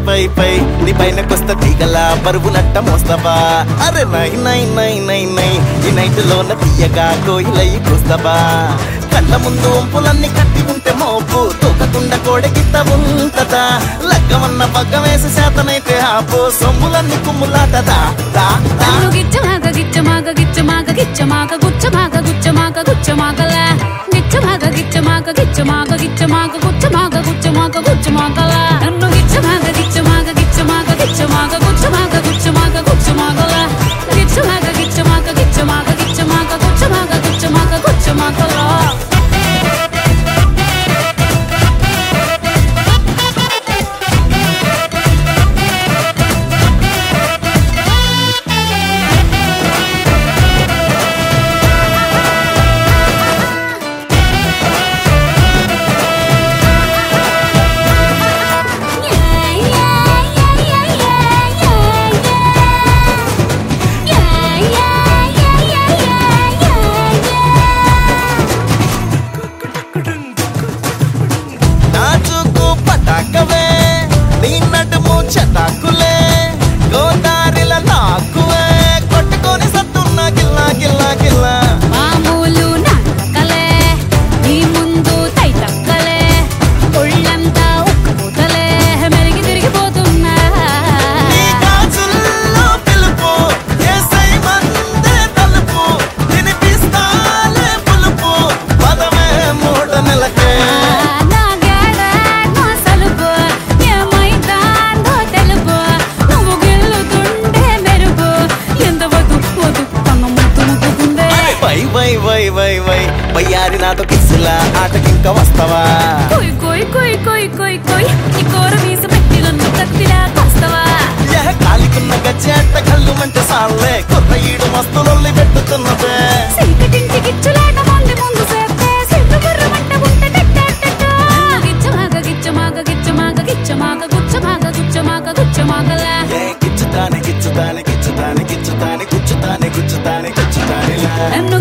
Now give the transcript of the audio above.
పై పై నీ పైన కొస్త తీగల బరువు నట్ట మోస్తావా అరే నై నై నై నై నై ఈ నైట్ లోన తీయగా కోయిలయ్యి కూస్తావా కళ్ళ ముందు వంపులన్నీ కట్టి ఉంటే మోపు తూకకుండా కోడెకిత్త ఉంటదా లగ్గమన్న పగ్గ వేసి శాతనైతే ఆపు సొమ్ములన్నీ కుమ్ములాటదా దా దా నన్ను గిచ్చమాగ గిచ్చమాగ గిచ్చమాగ గిచ్చమాగ గుచ్చమాగ గుచ్చమాగ గుచ్చమాగల గిచ్చమాగ గిచ్చమాగ గిచ్చమాగ గిచ్చమాగ గుచ్చమాగ గుచ్చమాగ గుచ్చమాగల నన్ను గిచ్చమాగ గిచ్చమాగ గిచ్చమాగ గిచ్చమాగ గుచ్చమాగ గుచ్చమాగ గుచ్చమాగల గిచ్చమాగ గిచ్చమాగ గిచ్చమాగ గిచ్చమాగ గుచ్చమాగ గుచ్చమాగ గుచ్చమాగల నాచుకు పటాకవే నీ నడుము చటాకులే గోదారిల నాకువే కొట్టుకొని సత్తున్నా గిల్లా గిల్లా గిల్లా మామూలు నాటకలే నీ ముందు తైతక్కలే ఒళ్ళంతా ఉక్కబోతలే మెరిగి తిరిగిపోతున్నా నీ గాజుల్లో పిలుపు ఏసై మందే తలుపు వినిపిస్తాలే పులుపు పదమే మూడు నెలకే నా గేడ నా సలుపు ఏమైందో తెలుపు నువ్వు గెలుతుంటే మెరుపు ఎంత వద్దు వద్దు తన ముద్దు ముద్దుకుందే అరే వై వై వై వై వై వయ్యారి నాతో కిస్సులా ఆటకింక వస్తావా కొయ్ కొయ్ కొయ్ కొయ్ కొయ్ కొయ్ నీ కోర వీసి పెట్టి నన్ను కత్తిలా కోస్తావా ఏ కాలికున్న గచ్చేట కళ్ళు మంటే సాలే కొత్త ఈడు మస్తులొల్లి పెట్టుతున్నదే సీకటింటి గిచ్చులాట మంది ముందు సేపే సిగ్గు బుర్రమంట ఉంటే టెట్టెట్టెట్ట. గిచ్చమాగ గిచ్చమాగ గిచ్చమాగ గిచ్చమాగ గుచ్చమాగ గుచ్చమాగ గుచ్చమాగలా ఏ గిచ్చుతానే గిచ్చుతానే గిచ్చుతానే గిచ్చుతానే గుచ్చుతానే గుచ్చుతానే గుచ్చుతానిలా నన్ను